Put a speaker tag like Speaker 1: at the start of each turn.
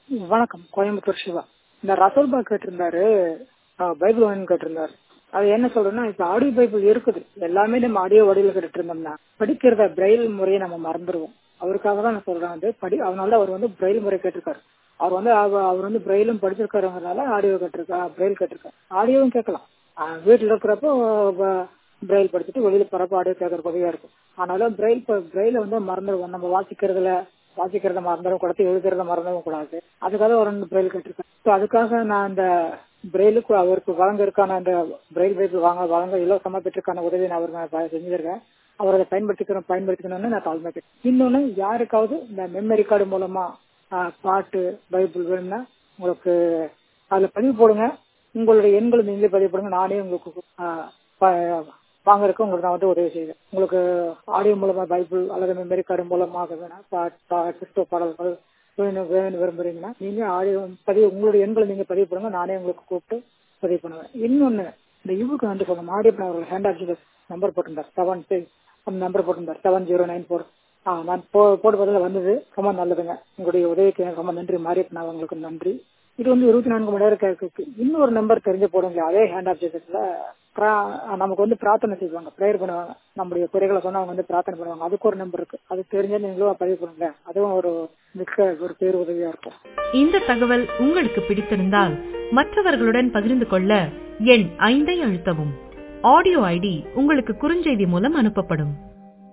Speaker 1: வணக்கம் கோயம்புத்தூர் சிவா இந்த ரசோல்பா கேட்டிருந்தாரு ஆஹ் பைபிள் வேணும்னு கேட்டிருந்தாரு அது என்ன சொல்றேன்னா இப்ப ஆடியோ பைபிள் இருக்குது எல்லாமே நம்ம ஆடியோ வடிவில் கேட்டுட்டு இருந்தோம்னா படிக்கிறத பிரெயில் முறையை நம்ம மறந்துடுவோம் அவருக்காக தான் நான் சொல்றேன் வந்து படி அதனால அவர் வந்து பிரெயில் முறை கேட்டிருக்காரு அவர் வந்து அவ- அவர் வந்து பிரெயிலும் படிச்சிருக்காருங்கிறதுனால ஆடியோ கேட்டிருக்கா பிரெயில் கேட்டிருக்காரு ஆடியோவும் கேட்கலாம் ஆஹ் வீட்டுல இருக்கிறப்போ ப- பிரெயில் படிச்சுட்டு வெளியில போறப்ப ஆடியோ கேட்கற உதவியா இருக்கும் ஆனாலும் பிரெயில் பிரெயில வந்து மறந்துடுவோம் நம்ம வாசிக்கிறதுல வாசிக்கிறத மறந்துடும் கூடாது எழுதுறத மறந்துடவும் கூடாது அதுக்காக ஒரு ரெண்டு பிரெயில் கேட்டிருக்கேன் ஸோ அதுக்காக நான் அந்த பிரெயிலுக்கு அவருக்கு வழங்கிருக்கான அந்த பிரெயில் பைபிள் வாங்க வழங்க இலவசமா பெற்றிருக்கான உதவி நான் அவருக்கு நான் ப- செஞ்சிருக்கேன் அவர் அதை பயன்படுத்திக்கணும் பயன்படுத்திக்கணும்னு நான் தாழ்மை கேட்டேன். இன்னொன்னு யாருக்காவது இந்த மெமரி கார்டு மூலமா ஆஹ், பாட்டு பைபிள் வேணும்னா உங்களுக்கு அதுல பதிவு போடுங்க உங்களுடைய எண்களை நீங்களே பதிவு போடுங்க நானே உங்களுக்கு ஆஹ், ப- வாங்குறதுக்கு உங்களுக்கு நான் வந்து உதவி செய்வேன் உங்களுக்கு ஆடியோ மூலமா பைபிள் அல்லது மெமரி கார்டு மூலமாக வேணா பா- பா- கிறிஸ்துவ பாடல்கள் வேணும் வேணும் விரும்புறீங்கன்னா நீங்க ஆடியோ பதிவு உங்களுடைய எண்களை நீங்க பதிவு பண்ணுங்க நானே உங்களுக்கு கூப்பிட்டு பதிவு பண்ணுவேன் இன்னொன்னு இந்த இவுக்கு வந்து சொல்லணும் ஆடியோ அவர்கள் ஹேண்ட் ஆக்சிடென்ட் நம்பர் போட்டிருந்தார் செவன் சிக்ஸ் அந்த நம்பர் போட்டிருந்தார் செவன் ஜீரோ நைன் ஃபோர் ஆ நான் போ போட்டு பதில் வந்தது ரொம்ப நல்லதுங்க உங்களுடைய உதவிக்கு எனக்கு ரொம்ப நன்றி மாரியப்பன் உங்களுக்கு நன்றி இது வந்து இருபத்தி நான்கு மணி நேரம் கேட்குது இன்னொரு நம்பர் தெரிஞ்சு போடுங்க அதே ஹேண்ட் ஆப்ஜெக்ட்ல நமக்கு வந்து பிரார்த்தனை செய்வாங்க ப்ரேயர் பண்ணுவாங்க நம்முடைய குறைகளை சொன்னா அவங்க வந்து பிரார்த்தனை பண்ணுவாங்க அதுக்கு ஒரு நம்பர் இருக்கு அது தெரிஞ்சா நீங்களும் பதிவு பண்ணுங்க அதுவும் ஒரு மிக்க ஒரு பேர் உதவியா இருக்கும்
Speaker 2: இந்த தகவல் உங்களுக்கு பிடித்திருந்தால் மற்றவர்களுடன் பகிர்ந்து கொள்ள எண் ஐந்தை அழுத்தவும் ஆடியோ ஐடி உங்களுக்கு குறுஞ்செய்தி மூலம் அனுப்பப்படும்